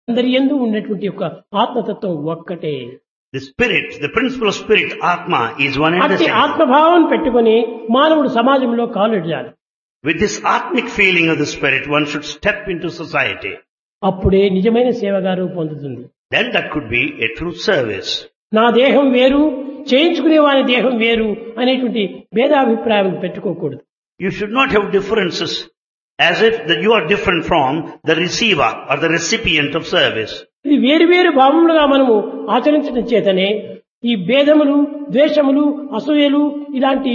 అందరి ఎందు ఉన్నటువంటి యొక్క ఆత్మతత్వం ఒక్కటే The spirit, the principle of spirit, Atma, is one and the అట్టి same. ఆత్మభావం పెట్టుకొని మానవుడు సమాజంలో కాలుడాలి With this atmic feeling of the spirit, one should step into society. అప్పుడే నిజమైన సేవగా రూపొందుతుంది Then that could be a true service. నా దేహం వేరు చేయించుకునే వాని దేహం వేరు అనేటువంటి భేదాభిప్రాయం పెట్టుకోకూడదు You should not have differences as if that you are different from the receiver or the recipient of service. ఇది వేరు వేరు భావములుగా మనము ఆచరించడం చేతనే ఈ భేదములు ద్వేషములు అసూయలు ఇలాంటి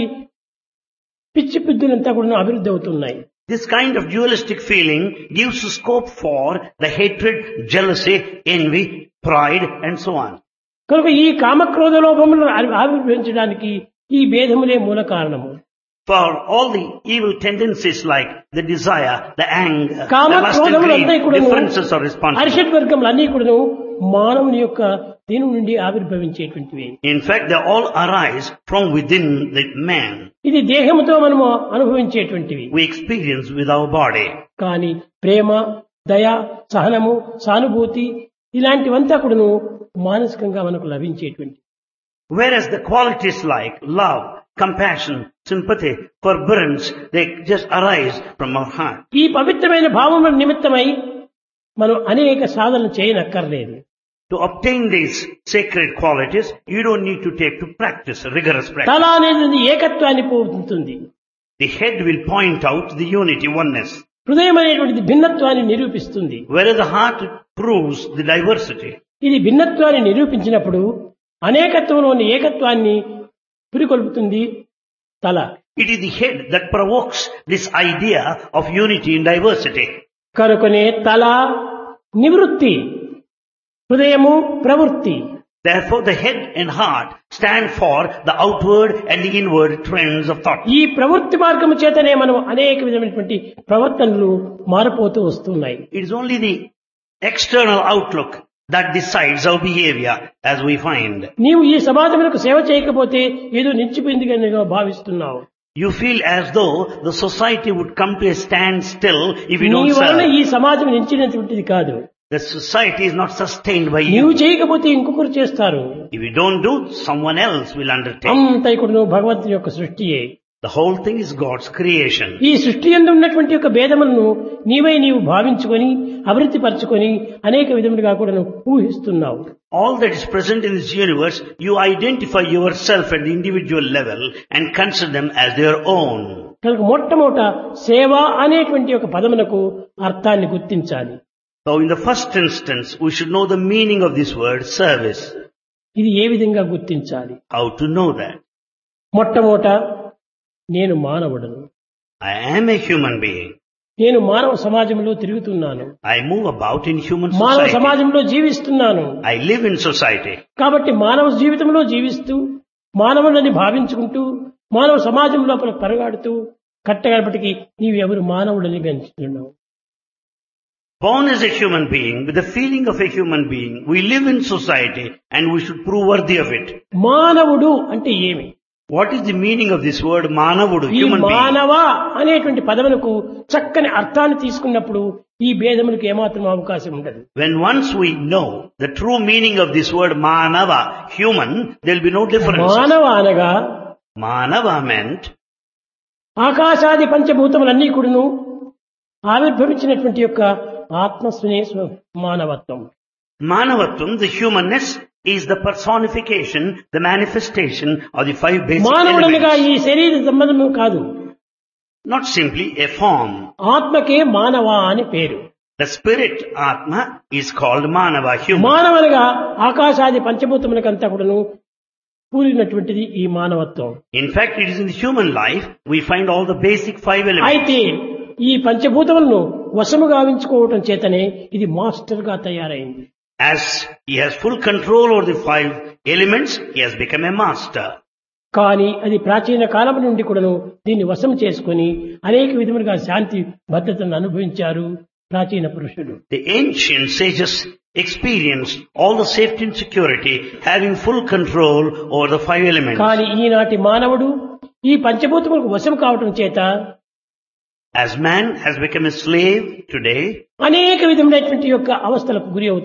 పిచ్చి పిద్దులంతా కూడా అభివృద్ధి అవుతున్నాయి This kind of dualistic feeling gives scope for the hatred, jealousy, envy, pride and so on. కనుక ఈ కామక్రోధ లోభములను ఆవిర్భవించడానికి ఈ భేదములే మూల కారణము For all the evil tendencies like the desire, the anger, the comma lust and క్రోధములంతా greed, కూడా differences are responsible. అరిషట్ వర్గములు అన్ని కూడా మానవుని యొక్క దీని నుండి ఆవిర్భవించేటువంటివి In fact, they all arise from within the man. ఇది దేహముతో మనము అనుభవించేటువంటివి We experience with our body. కానీ ప్రేమ దయ సహనము సానుభూతి ఇలాంటివంతా కూడాను మానసికంగా మనకు లభించేటువంటి Whereas the qualities like love, compassion, sympathy, forbearance, they just arise from our heart. ఈ పవిత్రమైన భావముల నిమిత్తమై మనం అనేక సాధనలు చేయనక్కర్లేదు To obtain these sacred qualities, you don't need to take to practice, rigorous practice. తల అనేది ఏకత్వాన్ని పోతుంది The head will point out the unity, oneness. హృదయం అనేటువంటిది భిన్నత్వాన్ని నిరూపిస్తుంది Whereas the heart proves the diversity. ఇది భిన్నత్వాన్ని నిరూపించినప్పుడు అనేకత్వంలోని ఏకత్వాన్ని పురికొల్పుతుంది తల It is the head that provokes this idea of unity in diversity. కనుకనే తల నివృత్తి హృదయము ప్రవృత్తి Therefore, the head and heart stand for the outward and the inward trends of thought. ఈ ప్రవృత్తి మార్గము చేతనే మనం అనేక విధమైనటువంటి ప్రవర్తనలు మారిపోతూ వస్తున్నాయి It is only the external outlook that decides our behavior as we find. నీవు ఈ సమాజములకు సేవ చేయకపోతే ఏదో నిలిచిపోయింది అని భావిస్తున్నావు You feel as though the society would come to a standstill if you నీ don't వలన serve. ఈ సమాజం నిలిచినటువంటిది కాదు The society is not sustained by నీవు you. చేయకపోతే ఇంకొకరు చేస్తారు If you don't do, someone else will undertake. అంతా ఇక్కడ నువ్వు భగవంతుని యొక్క సృష్టియే The whole thing is God's creation. ఈ సృష్టి ఎందు ఉన్నటువంటి యొక్క భేదములను నీవై నీవు భావించుకొని అభివృద్ధి పరచుకొని అనేక విధములుగా కూడా నువ్వు ఊహిస్తున్నావు All that is present in this universe, you identify yourself at the individual level and consider them as their own. కనుక మొట్టమొదట సేవ అనేటువంటి ఒక పదమునకు అర్థాన్ని గుర్తించాలి So in the first instance, we should know the meaning of this word service. ఇది ఏ విధంగా గుర్తించాలి How to know that? మొట్టమొదట నేను మానవుడను I am a human being. నేను మానవ సమాజంలో తిరుగుతున్నాను I move about in human మానవ society. సమాజంలో జీవిస్తున్నాను I live in society. కాబట్టి మానవ జీవితంలో జీవిస్తూ మానవులని భావించుకుంటూ మానవ సమాజం లోపల పరగాడుతూ కట్టగడపటికి నీవు ఎవరు మానవుడని పెంచుతున్నావు Born as a human being, with the feeling of a human being, we live in society and we should prove worthy of it. మానవుడు అంటే ఏమి What is the meaning of this word manavudu, ఈ human being? మానవ అనేటువంటి పదములకు చక్కని అర్థాన్ని తీసుకున్నప్పుడు ఈ భేదములకు ఏమాత్రం అవకాశం ఉండదు When once we know the true meaning of this word manava, human, there will be no difference. మానవ అనగా Manava meant ఆకాశాది పంచభూతములన్నీ కూడాను ఆవిర్భవించినటువంటి యొక్క ఆత్మస్వనే స్వ- మానవత్వం Manavatvam, the humanness, is the personification, the manifestation of the five basic మానవుడనగా elements. ఈ శరీర సంబంధము కాదు Not simply a form. ఆత్మకే మానవ అని పేరు The spirit, Atma, is called Manava, human. మానవనగా ఆకాశాది పంచభూతములకంతా కూడాను కూలినటువంటిది ఈ మానవత్వం In fact, it is in the human life we find all the basic five elements. అయితే ఈ పంచభూతములను వశము గావించుకోవటం చేతనే ఇది మాస్టర్ గా తయారైంది As he has full control over the five elements, he has become a master. కానీ అది ప్రాచీన కాలం నుండి కూడాను దీన్ని వశం చేసుకొని అనేక విధములుగా శాంతి భద్రతను అనుభవించారు ప్రాచీన పురుషుడు The ancient sages experienced all the safety and security having full control over the five elements. కానీ ఈనాటి మానవుడు ఈ పంచభూతములకు వశం కావటం చేత As man has become a slave today, అనేక విధములైనటువంటి యొక్క అవస్థలకు గురి అవుతాడు